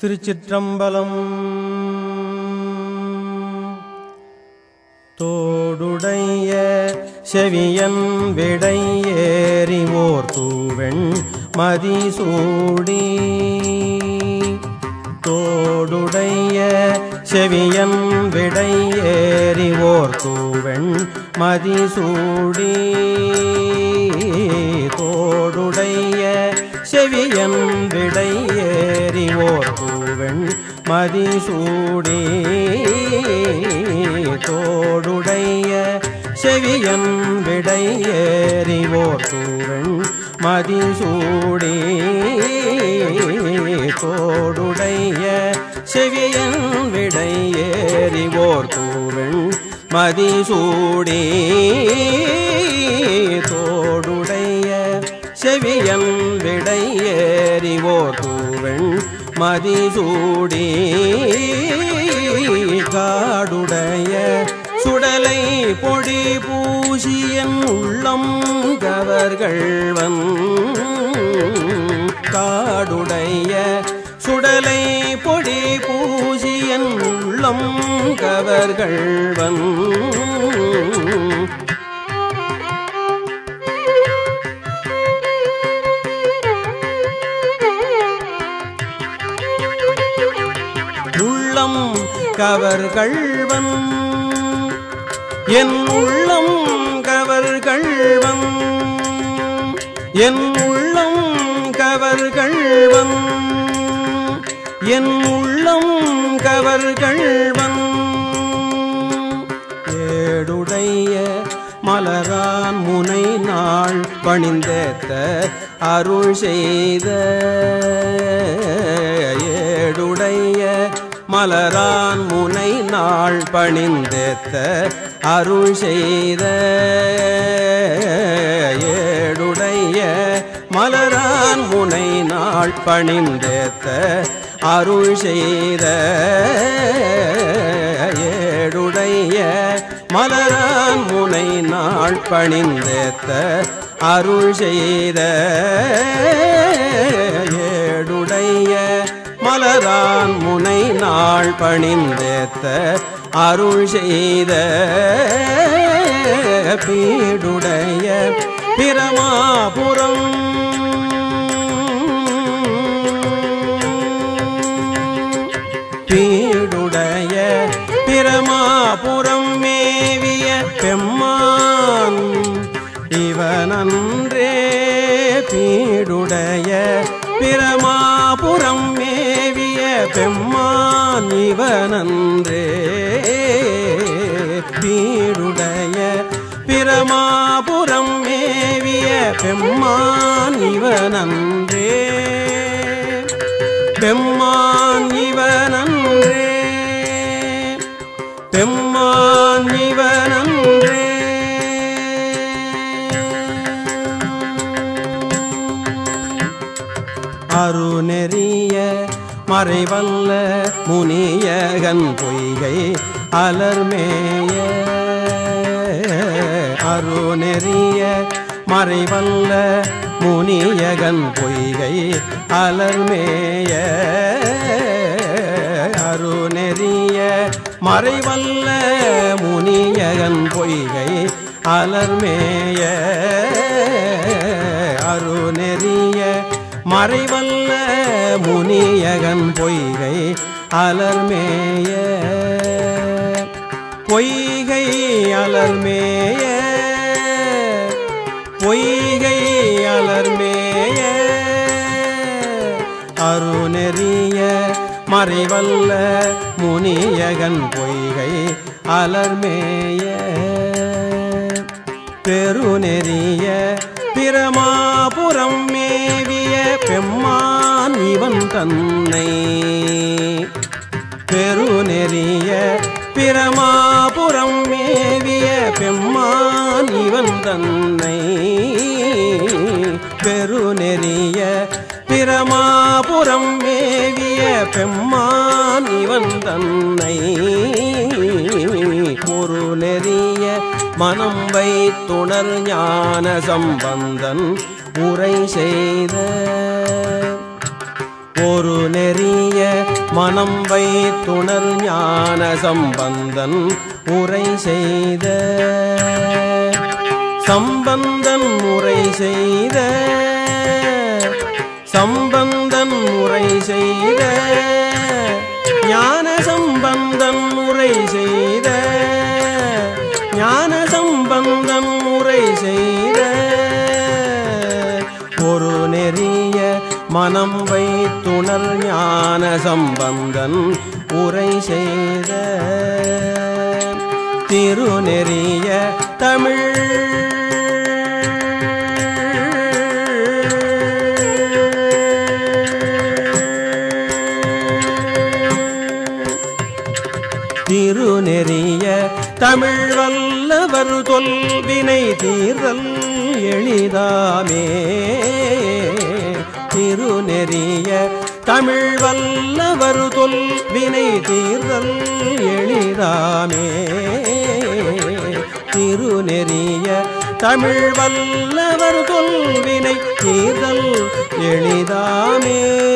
திருச்சிற்றம்பலம் தோடுடைய செவியன் விடை ஏறிவோர் தூவெண் மதிசூடி தோடுடைய செவியன் விடை ஏறிவோர் தூவெண் மதிசூடி தோடுடைய செவியன் விடை ஏறிவோர் தூவெண் மதிசூடி தோடுடைய செவியன் விடை ஏறிவோர் தூவெண் மதிசூடி தோடுடைய செவியன் விடை ஏறிவோர் தூவெண் மதிசூடி தோடுடைய செவியன் விடை ஏறிவோர் தூவெண் மதிசூடி காடுடைய சுடலை பொடி பூசியன் உள்ளம் கவர்கள்வன் காடுடைய சுடலை பொடி பூசியன் உள்ளம் கவர்கள்வன் உள்ளம் கவர்கள்வன் என் உள்ளம் கவர்கள்வன் என் உள்ளம் கவர்கள்வன் என் உள்ளம் கவர்கள்வன் ஏடுடைய மலரான் முனை நாள் பணிந்தேத்த அருள் செய்த ஏடுடைய மலரான் முனை நாள் பணிந்தேத்த அருள் செய்த ஏடுடைய மலரான் முனை நாள் பணிந்தேத்த அருள் செய்த ஏடுடைய மலரான் முனை நாள் பணிந்தேத்த அருள் செய்த ஏடுடைய மலரான் முனை நாள் பணிந்தேத்த அருள் செய்த பீடுடைய பிரமாபுரம் பீடுடைய பிரமாபுரம் மேவிய பெம்மான் இவனன்றே பீடுடைய பிரமாபுரம் மேவிய பெம்மான் இவனன்றே பீடுடைய பிரமாபுரம் மேவிய பெம்மான் இவனன்றே பெம்மான் இவனன்றே பெம்மான் இவனன்றே அருநெறிய மறைவல்ல முனியகன் பொய்கை அலர்மேய அருநெறிய மறைவல்ல முனியகன் பொய்கை அலர்மேய அருநெறிய மறைவல்ல முனியகன் பொய்கை அலர்மேய அருநெறிய மறைவல்ல முனியகன் பொய்கை அலர்மேய பொய்கை அலர்மேய பொய்கை அலர்மேய அருணெறிய மறைவல்ல முனியகன் பொய்கை அலர்மேய பெருநெறிய பிரமாபுரம் மேவிய பெம்மான் இவன் தன்னை பெருநெறிய பிரமாபுரம் மேவிய பெம்மான் இவன் தன்னை பெருநெறிய பிரமாபுரம் மேவிய பெம்மான் இவன் தன்னை ஒரு நெறிய மனம் வைத்துணர் ஞான சம்பந்தன் உரை செய்த ஒரு நெறிய மனம் வைத்துணர் ஞான சம்பந்தன் உரை செய்த சம்பந்தன் முறை செய்த சம்பந்தன் முறை செய்த ஞான சம்பந்தன் முறை செய்த ஞான சம்பந்தன் முறை செய்த ஒரு நெறிய மனம் வைத்துணர் ஞான சம்பந்தன் உரை செய்த திருநெறிய தமிழ் திருநெறிய தமிழ் வல்லவர் தொல்வினை தீர்தல் எளிதாமே திருநெறிய தமிழ் வல்லவர் தொல்வினை தீர்தல் எளிதாமே திருநெறிய தமிழ் வல்லவர் தொல்வினை தீர்தல் எளிதாமே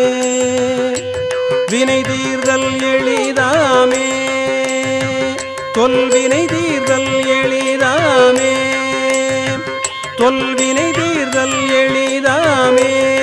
வினை தீர்தல் எளிதாமே தொல்வினை தீர்தல் எளிதாமே தொல்வினை தீர்தல் எளிதாமே